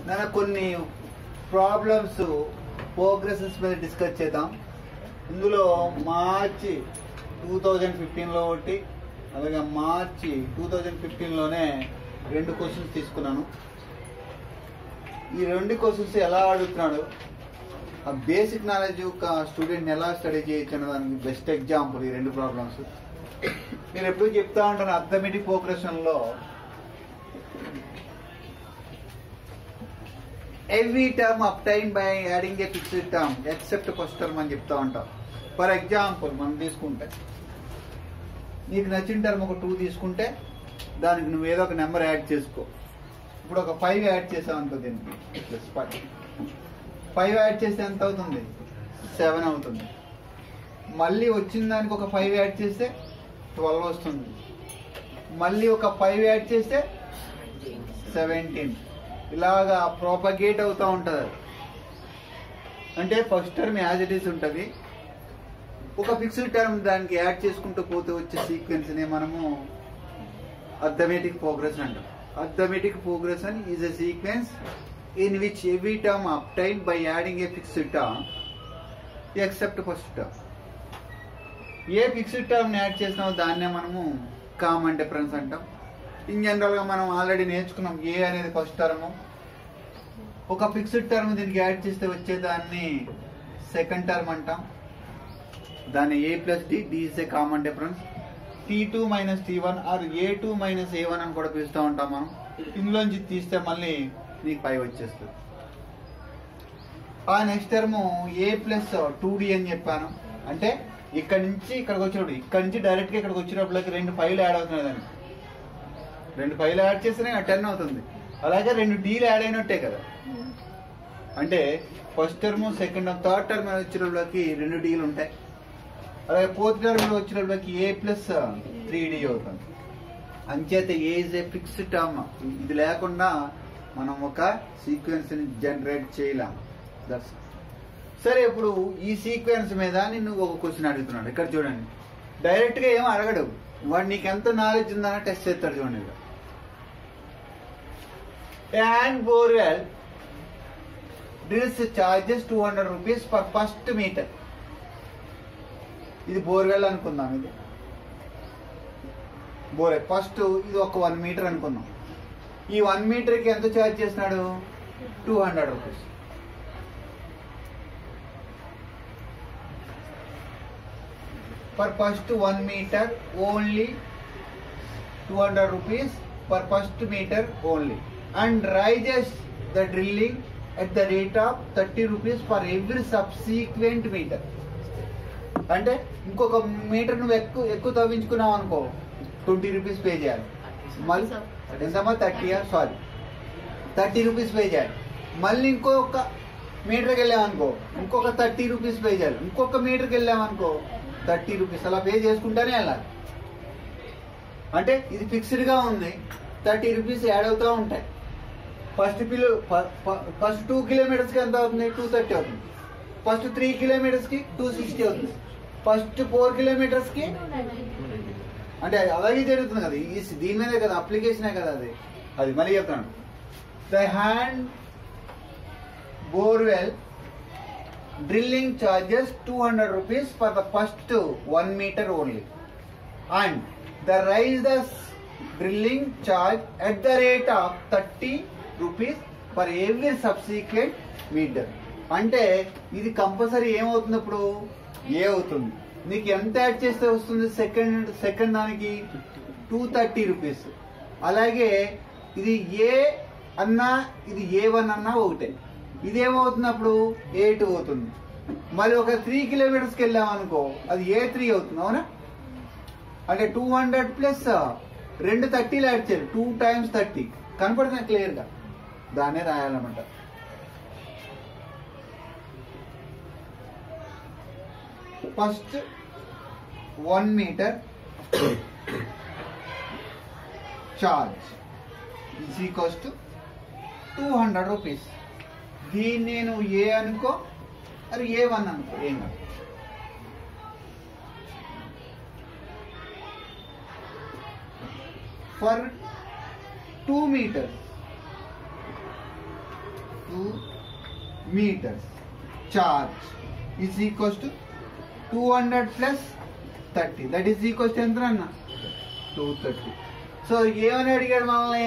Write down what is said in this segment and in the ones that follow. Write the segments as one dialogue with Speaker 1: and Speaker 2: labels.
Speaker 1: నేను కొన్ని problems progresses మీద డిస్కస్ చేద్దాం ఇందులో మార్చి టూ థౌజండ్ ఫిఫ్టీన్లో ఒకటి అలాగే మార్చి టూ థౌజండ్ ఫిఫ్టీన్లోనే రెండు క్వశ్చన్స్ తీసుకున్నాను ఈ రెండు క్వశ్చన్స్ ఎలా అడుగుతున్నాడు ఆ బేసిక్ నాలెడ్జ్ ఒక స్టూడెంట్ ఎలా స్టడీ చేయొచ్చు అనే దానికి బెస్ట్ ఎగ్జాంపుల్ ఈ రెండు ప్రాబ్లమ్స్ నేను ఎప్పుడు చెప్తా ఉంటాను అథమెటిక్ ప్రోగ్రెషన్లో every term obtained by adding a fixed term except first term అని చెప్తా ఉంటాం ఫర్ ఎగ్జాంపుల్ మనం తీసుకుంటే నీకు నచ్చిన టర్మ్ ఒక టూ తీసుకుంటే దానికి నువ్వు ఏదో ఒక నెంబర్ యాడ్ చేసుకో ఇప్పుడు ఒక ఫైవ్ యాడ్ చేసావు అనుకో దీనికి ప్లస్ ఫైవ్ ఫైవ్ యాడ్ చేస్తే ఎంత అవుతుంది సెవెన్ అవుతుంది మళ్ళీ వచ్చిన దానికి ఒక ఫైవ్ యాడ్ చేస్తే ట్వెల్వ్ వస్తుంది మళ్ళీ ఒక ఫైవ్ యాడ్ చేస్తే సెవెంటీన్ ఇలాగా ప్రోపగేట్ అవుతూ ఉంటుంది అది. అంటే first term as it is ఉంటుంది ఒక ఫిక్స్డ్ టర్మ్ దానికి యాడ్ చేసుకుంటూ పోతే వచ్చే సీక్వెన్స్ ని మనము అథమెటిక్ ప్రోగ్రెషన్ అంటాం arithmetic progression is a sequence in which every term obtained by adding a fixed term except first term a fixed term add చేసినామో దాన్నే మనము కామన్ డిఫరెన్స్ అంటాం ఇన్ జనరల్ గా మనం ఆల్రెడీ నేర్చుకున్నాం ఏ అనేది ఫస్ట్ టర్మ్ ఒక ఫిక్స్డ్ టర్మ్ దీనికి యాడ్ చేస్తే వచ్చేదాన్ని సెకండ్ టర్మ్ అంటాం దాన్ని a plus d d is a common difference t two minus t one are A two minus a one అని కూడా పిలుస్తూ ఉంటాం మనం ఇందులోంచి తీస్తే మళ్ళీ నీకు ఫైవ్ వచ్చేస్తుంది ఆ next term a plus two d అని చెప్పాను అంటే ఇక్కడ నుంచి ఇక్కడికి వచ్చినప్పుడు ఇక్కడ నుంచి డైరెక్ట్ గా ఇక్కడికి వచ్చినప్పటికి రెండు ఫైవ్లు యాడ్ అవుతున్నాయి దానికి రెండు ఫైవ్లు యాడ్ చేస్తేనే టెన్ అవుతుంది అలాగే రెండు డీలు యాడ్ అయినట్టే కదా అంటే first term second term third term వచ్చినప్పటికి రెండు డీలు ఉంటాయి అలాగే ఫోర్త్ టర్మ్ వచ్చినప్పటికి ఏ ప్లస్ త్రీ డి అవుతుంది అంచేత a is a fixed term ఇది లేకుండా మనం ఒక సీక్వెన్స్ ని జనరేట్ చేయలేం దట్స్ సరే ఇప్పుడు ఈ సీక్వెన్స్ మీద నిన్ను ఒక క్వశ్చన్ అడుగుతున్నాడు ఇక్కడ చూడండి డైరెక్ట్ గా ఏం అడగడు వాడు నీకు ఎంత నాలెడ్జ్ ఉందని టెస్ట్ చేస్తాడు చూడండి ఇక్కడ and borewell drills charges two hundred rupees per first meter ఇది బోర్వెల్ అనుకుందాం ఇది బోర్వెల్ ఫస్ట్ ఇది ఒక వన్ మీటర్ అనుకుందాం ఈ వన్ మీటర్ కి ఎంత ఛార్జ్ చేస్తున్నాడు two hundred rupees for first one meter only two hundred rupees per first meter only and raises the drilling at the rate of thirty rupees for every subsequent meter అంటే ఇంకొక metre నువ్వు ఎక్కువ ఎక్కువ తవ్వించుకున్నావు అనుకో twenty rupees pay చేయాలి మళ్ళీ ఎంతమ్మా thirty sorry thirty rupees pay చేయాలి మళ్ళీ ఇంకొక మీటర్కి వెళ్ళామనుకో ఇంకొక థర్టీ రూపీస్ పే చేయాలి ఇంకొక మీటర్కి వెళ్ళామనుకో థర్టీ రూపీస్ అలా పే చేసుకుంటానే వెళ్ళాలి అంటే ఇది ఫిక్స్డ్ గా ఉంది థర్టీ రూపీస్ యాడ్ అవుతూ ఉంటాయి ఫస్ట్ పిలు ఫస్ట్ టూ కిలోమీటర్స్ కి ఎంత అవుతుంది టూ థర్టీ అవుతుంది ఫస్ట్ త్రీ కిలోమీటర్స్ కి టూ సిక్స్టీ అవుతుంది ఫస్ట్ ఫోర్ కిలోమీటర్స్ కి అంటే అలాగే జరుగుతుంది కదా ఈ దీని మీదే కదా అప్లికేషనే కదా అది అది మళ్ళీ చెప్తాను the hand borewell drilling charges two hundred rupees for the first one meter only and the raise the drilling charge at the rate of thirty rupees for every subsequent meter అంటే ఇది కంపల్సరీ ఏమవుతుంది ఇప్పుడు ఏ అవుతుంది నీకు ఎంత add చేస్తే వస్తుంది second second దానికి టూ థర్టీ రూపీస్ అలాగే ఇది ఏ అన్నా ఇది ఏ వన్ అన్నా ఒకటే ఇదేమవుతుంది అప్పుడు ఏ టూ అవుతుంది మరి ఒక త్రీ కిలోమీటర్స్కి వెళ్ళామనుకో అది ఏ త్రీ అవుతుంది అవునా అంటే టూ హండ్రెడ్ ప్లస్ రెండు థర్టీలు యాడ్ చేయాలి టూ టైమ్స్ థర్టీ కనపడుతుంది క్లియర్ గా దాన్నే రాయాలన్నమాట first one meter charge is equals to two hundred rupees దీన్ని నేను ఏ అనుకో అది ఏ వన్ అనుకో ఏం కాదు for two meters two meters charge is equals to 200 plus 30 that is equals to ఎంత అన్న 230 సో ఏమని అడిగాడు మనల్ని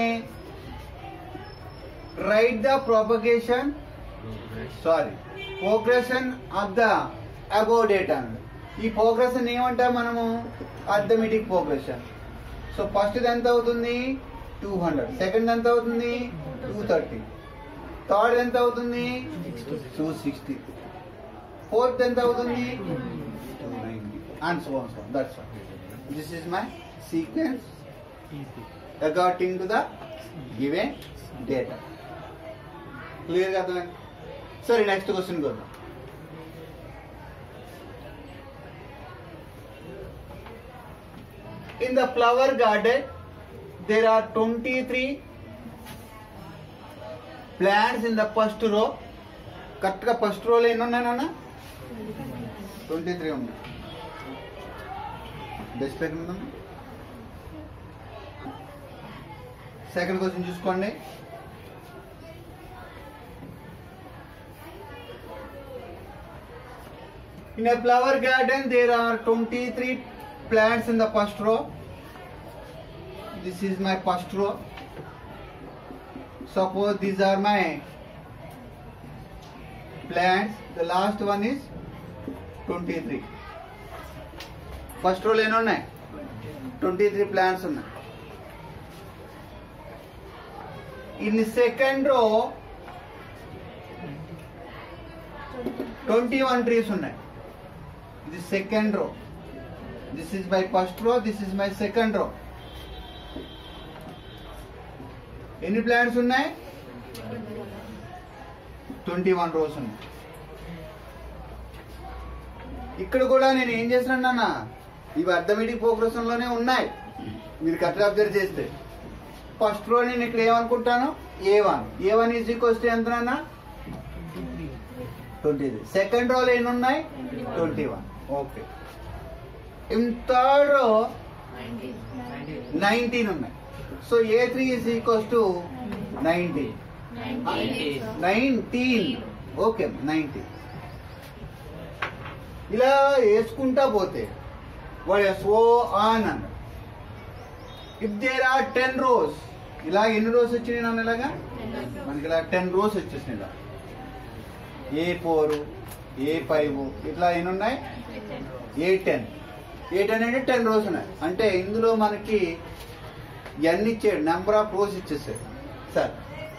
Speaker 1: write the propagation sorry progression of the above data ఈ ప్రోగ్రెషన్ ఏమంటాం మనము అర్థమెటిక్ ప్రోగ్రెషన్ సో ఫస్ట్ ఎంత అవుతుంది టూ హండ్రెడ్ సెకండ్ ఎంత అవుతుంది టూ థర్టీ థర్డ్ ఎంత అవుతుంది టూ సిక్స్టీ ఫోర్త్ ఎంత అవుతుంది two ninety and so so that's this is my sequence according to the given data clear గా అర్థమైంది సరే నెక్స్ట్ క్వశ్చన్ చూద్దాం In the flower garden, there are 23 plants in the first row. కరెక్ట్గా first రోలో ఎన్ని ఉన్నాయి నాన్న ట్వంటీ త్రీ ఉన్నాయి డిస్ప్లే ఉందా సెకండ్ క్వశ్చన్ చూసుకోండి In a flower garden, there are 23 plants in the first row. This is my first row. Suppose these are my plants. The last one is 23. First రోలో ఎన్ని ఉన్నాయి twenty three plants ఉన్నాయి in second row twenty one trees ఉన్నాయి ఇది second row this is my first row this is my second row ఎన్ని plants ఉన్నాయి twenty one rose ఉన్నాయి ఇక్కడ కూడా నేను ఏం చేస్తున్నాను నాన్న ఇవి అర్థమెటిక్ ప్రోగ్రెషన్ లోనే ఉన్నాయి మీరు కరెక్ట్ అబ్జర్వ్ చేస్తే ఫస్ట్ రో నేను ఇక్కడ ఏమనుకుంటాను a one a one is equals to ఎంత నాన్న ట్వంటీ త్రీ సెకండ్ రోలో ఎన్ని ఉన్నాయి twenty one okay in third row nineteen ఉన్నాయి so a three is equals to nineteen nineteen okay nineteen ఇలా వేసుకుంటా పోతే వాడు ఎస్ఓ ఆన్ అన్న if there are ten rows ఇలా ఎన్ని రోస్ వచ్చినాయి నన్ను ఇలాగా మనకి ఇలా టెన్ రోస్ వచ్చేసినాయి ఇలా ఏ ఫోర్ ఏ ఫైవ్ ఇట్లా ఎన్ని ఉన్నాయి ఏ టెన్ ఏ టెన్ అంటే టెన్ రోస్ ఉన్నాయి అంటే ఇందులో మనకి ఎన్ని ఇచ్చాడు నెంబర్ ఆఫ్ రోస్ ఇచ్చేసాడు sir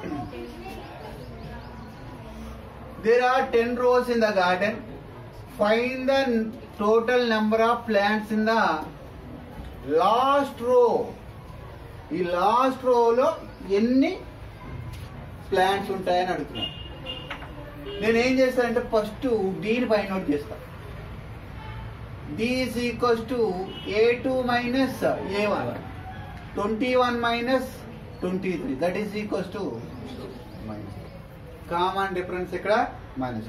Speaker 1: there are ten rows in the garden find the total number of plants in the last row ఈ లాస్ట్ రోలో ఎన్ని ప్లాంట్స్ ఉంటాయని అడుగుతున్నాను నేను ఏం చేస్తానంటే ఫస్ట్ డీని ఫైండ్ అవుట్ చేస్తా d is equals to a two minus a one twenty one minus twenty three that is equals to minus common difference ఇక్కడ మైనస్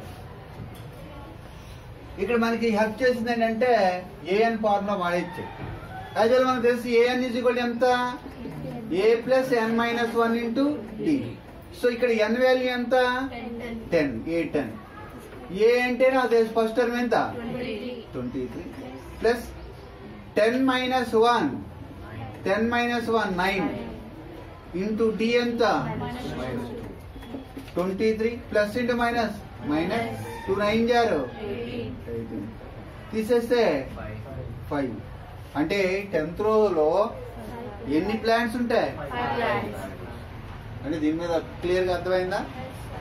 Speaker 1: ఇక్కడ మనకి హెల్ప్ చేసింది ఏంటంటే ఏఎన్ ఫార్ములా వాడేచ్చు యాజ్ వెల్ మనకు తెలుసు ఏఎన్ ఈజ్ ఈక్వల్ ఎంత a plus n minus one into d so ఇక్కడ ఎన్ వాల్యూ ఎంత టెన్ ఏ టెన్ ఏ అంటే నాకు తెలుసు ఫస్ట్ టర్మ్ ఎంత twenty three plus ten minus one ten minus one nine into d ఎంత twenty three plus into minus minus two nine జారు తీసేస్తే five అంటే టెన్త్ రోలో ఎన్ని ప్లాంట్స్ ఉంటాయి అంటే దీని మీద క్లియర్ గా అర్థమైందా